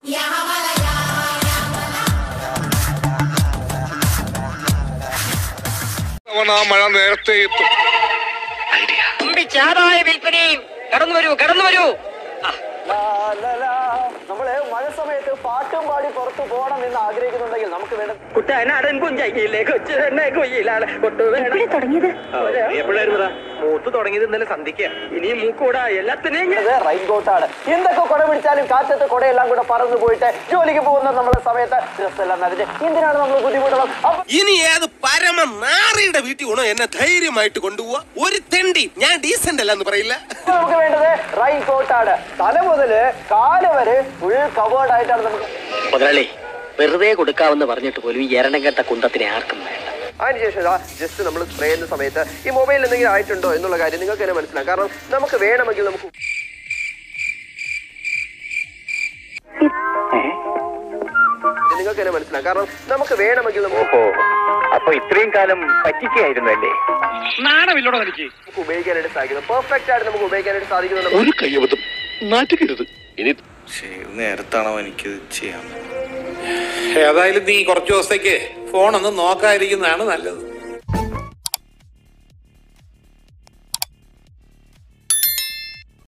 അവൻ ആ മഴ നേരത്തെ എത്തും ചാതായ വിൽപ്പനയും കടന്നു വരൂ കടന്നു വരൂ നമ്മള് മഴ സമയത്ത് പാട്ടും പാടി പുറത്തു പോകണം എന്ന് ആഗ്രഹിക്കുന്നുണ്ടെങ്കിൽ നമുക്ക് വേണം കുട്ടനാടൻ പുഞ്ചയിലെ കൊച്ചു തന്നെ കൊയ്യിലാണ് കൊട്ടുവേണം തുടങ്ങിയത് എപ്പോഴായിരുന്നു മൂത്ത് തുടങ്ങിയത് ഇന്നലെ സന്ധിക്ക ഇനിയും മൂക്കൂടാ എല്ലാത്തിനെയും ഞാൻ- റെയിൻ കോട്ടാണ് എന്തൊക്കെ കുട പിടിച്ചാലും കാറ്റത്ത് കുടയെല്ലാം കൂടെ പറന്നു പോയിട്ട് ജോലിക്ക് പോകുന്ന നമ്മളെ സമയത്ത് ഡ്രസ് എല്ലാം നനഞ്ഞ് എന്തിനാണ് നമ്മൾ ബുദ്ധിമുട്ടണം അപ്പൊ ഇനി ഏത് പരമ നാറിയുടെ വീട്ടിൽ വേണോ എന്നെ ധൈര്യമായിട്ട് കൊണ്ടുപോവാ ഒരു തെണ്ടി ഞാൻ ഡീസന്റ് അല്ല എന്ന് പറയില്ല നമുക്ക് വേണ്ടത് റെയിൻ കോട്ടാണ് തല മുതല് കാല് വരെ ഫുൾ കവേർഡ് ആയിട്ടാണ് നമുക്ക് മുതലാളി വെറുതെ കൊടുക്കാവെന്ന് പറഞ്ഞിട്ട് പോലും ഈ എരണം കെട്ട കുന്തത്തിനെ ആർക്കും വേണ്ട അതിനുശേഷം ജസ്റ്റ് നമ്മൾ സ്പ്രേ ചെയ്യുന്ന സമയത്ത് ഈ മൊബൈൽ എന്തെങ്കിലും ആയിട്ടുണ്ടോ എന്നുള്ള കാര്യം നിങ്ങൾക്ക് തന്നെ മനസ്സിലാക്കാം കാരണം നമുക്ക് വേണമെങ്കിൽ നമുക്ക് നിങ്ങൾക്ക് തന്നെ മനസ്സിലാക്കാം കാരണം നമുക്ക് വേണമെങ്കിൽ നമുക്ക് അപ്പൊ ഇത്രയും കാലം പറ്റിക്കായിരുന്നു അല്ലേ നമുക്ക് ഉപയോഗിക്കാനായിട്ട് സാധിക്കുന്നത് പെർഫെക്റ്റ് ആയിട്ട് നമുക്ക് ഉപയോഗിക്കാനായിട്ട് സാധിക്കുന്നുണ്ട് ഒരു കയ്യബദ്ധം നാറ്റുകരുത് ഇനി നേരത്താണോ എനിക്ക് ചെയ്യാൻ ഏതായാലും നീ കുറച്ചു ദിവസത്തേക്ക് ഫോൺ ഒന്ന് നോക്കാതിരിക്കുന്നതാണ് നല്ലത്